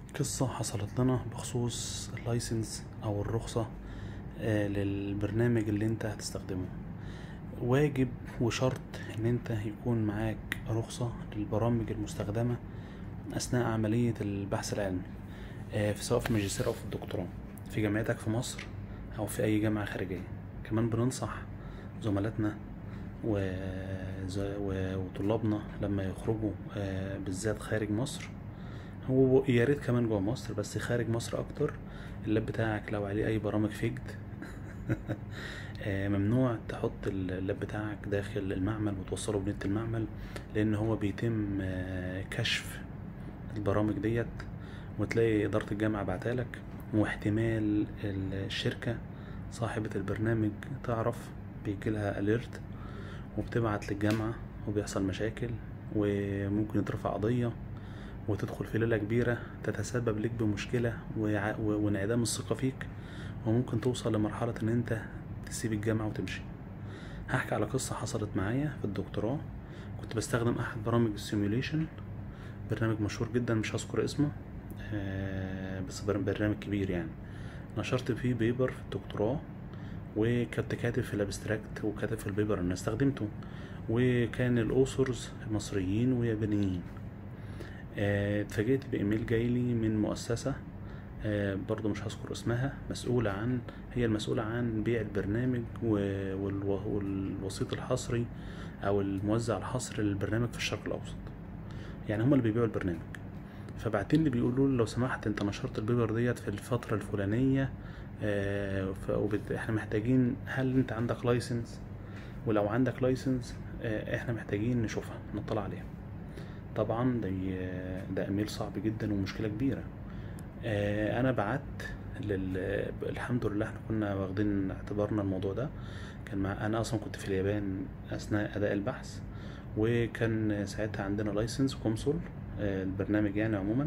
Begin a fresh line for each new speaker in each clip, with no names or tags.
قصة حصلت لنا بخصوص اللايسنس أو الرخصة آه، للبرنامج اللي انت هتستخدمه واجب وشرط ان انت يكون معاك رخصة للبرامج المستخدمة أثناء عملية البحث العلمي آه، في سواء في الماجستير أو في الدكتوراه في جامعتك في مصر أو في أي جامعة خارجية كمان بننصح زملاتنا وز- و- وطلابنا لما يخرجوا آه، بالذات خارج مصر هو يا ريت كمان جوه مصر بس خارج مصر اكتر اللاب بتاعك لو عليه اي برامج فيجد آه، ممنوع تحط اللاب بتاعك داخل المعمل وتوصله بنت المعمل لان هو بيتم آه، كشف البرامج ديت وتلاقي اداره الجامعه بعتها لك واحتمال الشركه صاحبه البرنامج تعرف بيجيلها اليرت وبتبعت للجامعه وبيحصل مشاكل وممكن يترفع قضيه وتدخل في ليلة كبيرة تتسبب لك بمشكلة وع- و- وانعدام الثقة فيك وممكن توصل لمرحلة ان انت تسيب الجامعة وتمشي هحكي على قصة حصلت معايا في الدكتوراه كنت بستخدم احد برامج السيميوليشن برنامج مشهور جدا مش هذكر اسمه آه، بس بر- برنامج كبير يعني نشرت فيه بيبر في الدكتوراه وكنت كاتب في الابستراكت وكاتب في البيبر ان أنا استخدمته وكان الاوثرز مصريين ويابانيين آه، اتفاجئت بايميل جايلي من مؤسسة آه، برضو مش هذكر اسمها مسؤولة عن هي المسؤولة عن بيع البرنامج و- والو- والوسيط الحصري او الموزع الحصري للبرنامج في الشرق الاوسط يعني هم اللي بيبيعوا البرنامج فبعتين لي بيقولوا لي لو سمحت انت نشرت البيبر ديت في الفترة الفلانية آه، ف- وبت- احنا محتاجين هل انت عندك لايسنس ولو عندك لايسنس احنا محتاجين نشوفها نطلع عليها طبعا دي ده ايميل صعب جدا ومشكله كبيره آه، انا بعت لل... الحمد لله احنا كنا واخدين اعتبارنا الموضوع ده كان مع... انا اصلا كنت في اليابان اثناء اداء البحث وكان ساعتها عندنا لايسنس كونسول البرنامج يعني عموما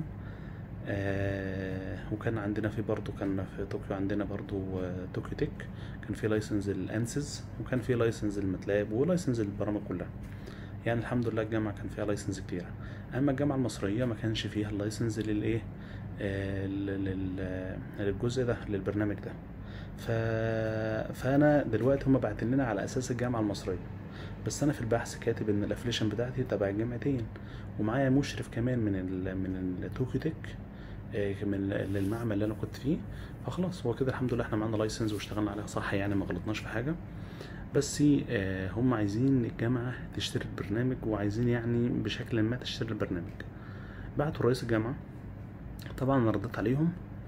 آه، وكان عندنا في برضو كان في طوكيو عندنا برضو آه، طوكيو تك كان في لايسنس الانسز وكان في لايسنس الماتلاب ولايسنس البرامج كلها يعني الحمد لله الجامعة كان فيها لايسنس كتيرة أما الجامعة المصرية ما كانش فيها اللايسنس للإيه آه، لل- لل- للجزء ده للبرنامج ده ف... فأنا دلوقتي هما باعتين لنا على أساس الجامعة المصرية بس أنا في البحث كاتب إن الأفليشن بتاعتي تبع الجامعتين ومعايا مشرف كمان من ال... من التوكيو تك آه، من ال- المعمل اللي أنا كنت فيه فخلاص هو كده الحمد لله احنا معانا لايسنس واشتغلنا عليها صح يعني ما غلطناش في حاجة بس آه، هم عايزين الجامعة تشتري البرنامج وعايزين يعني بشكل ما تشتري البرنامج بعتوا رئيس الجامعة طبعا انا رديت عليهم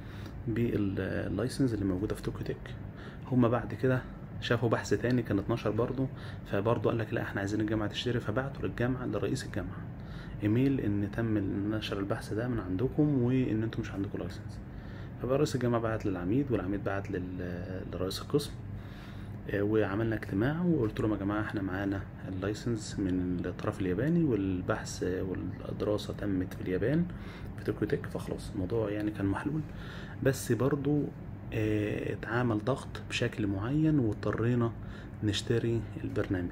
باللايسنس اللي موجودة في توكيو تك هم بعد كده شافوا بحث تاني كان 12 برضه فبرضه قال لك لا احنا عايزين الجامعة تشتري فبعتوا للجامعة لرئيس الجامعة ايميل ان تم نشر البحث ده من عندكم وان انتم مش عندكم لايسنس فبقى رئيس الجامعة بعت للعميد والعميد بعت لل- لرئيس القسم آه، وعملنا اجتماع وقلت لهم يا جماعه احنا معانا اللايسنس من الطرف الياباني والبحث آه، والدراسه تمت في اليابان في توكيو تك فخلاص الموضوع يعني كان محلول بس برضو آه، اتعامل ضغط بشكل معين واضطرينا نشتري البرنامج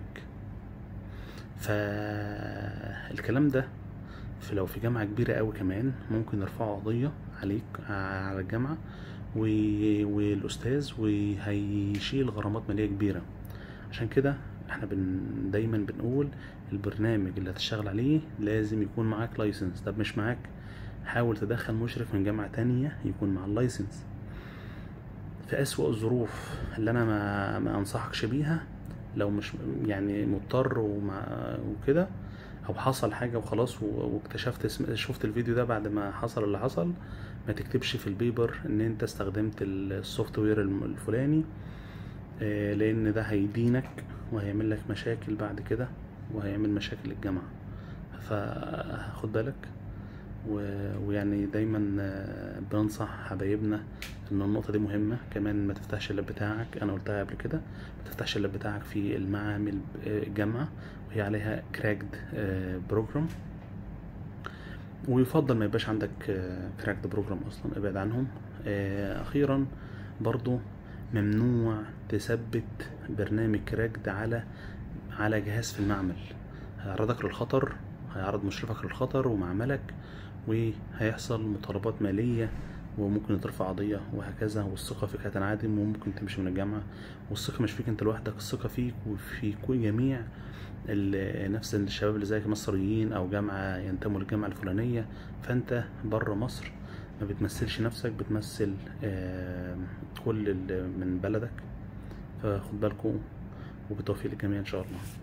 فالكلام ده في لو في جامعة كبيرة قوي كمان ممكن يرفعوا قضية عليك على الجامعة و- والأستاذ وهيشيل غرامات مالية كبيرة عشان كده احنا بن دايما بنقول البرنامج اللي هتشتغل عليه لازم يكون معاك لايسنس طب مش معاك حاول تدخل مشرف من جامعة تانية يكون مع اللايسنس في أسوأ الظروف اللي أنا ما, ما أنصحكش بيها لو مش يعني مضطر ومع وكده أو حصل حاجة وخلاص و- واكتشفت اسم شفت الفيديو ده بعد ما حصل اللي حصل ما تكتبش في البيبر إن أنت استخدمت السوفت وير الم- الفلاني آه، لأن ده هيدينك وهيعمل لك مشاكل بعد كده وهيعمل مشاكل للجامعة فخد بالك و- ويعني دايما آه، بننصح حبايبنا ان النقطة دي مهمة كمان ما تفتحش اللاب بتاعك انا قلتها قبل كده ما تفتحش اللاب بتاعك في المعامل آه، الجامعة وهي عليها كراكد بروجرام ويفضل ما يبقاش عندك كراكد بروجرام اصلا ابعد عنهم آه، اخيرا برضو ممنوع تثبت برنامج كراكد على على جهاز في المعمل هيعرضك للخطر هيعرض مشرفك للخطر ومعملك وهيحصل مطالبات مالية وممكن يترفع قضية وهكذا والثقة فيك هتنعدم وممكن تمشي من الجامعة والثقة مش فيك انت لوحدك الثقة فيك وفي كل جميع ال- نفس الشباب اللي زيك مصريين او جامعة ينتموا للجامعة الفلانية فانت بره مصر ما بتمثلش نفسك بتمثل آه، كل اللي من بلدك فخد بالكم وبالتوفيق للجميع ان شاء الله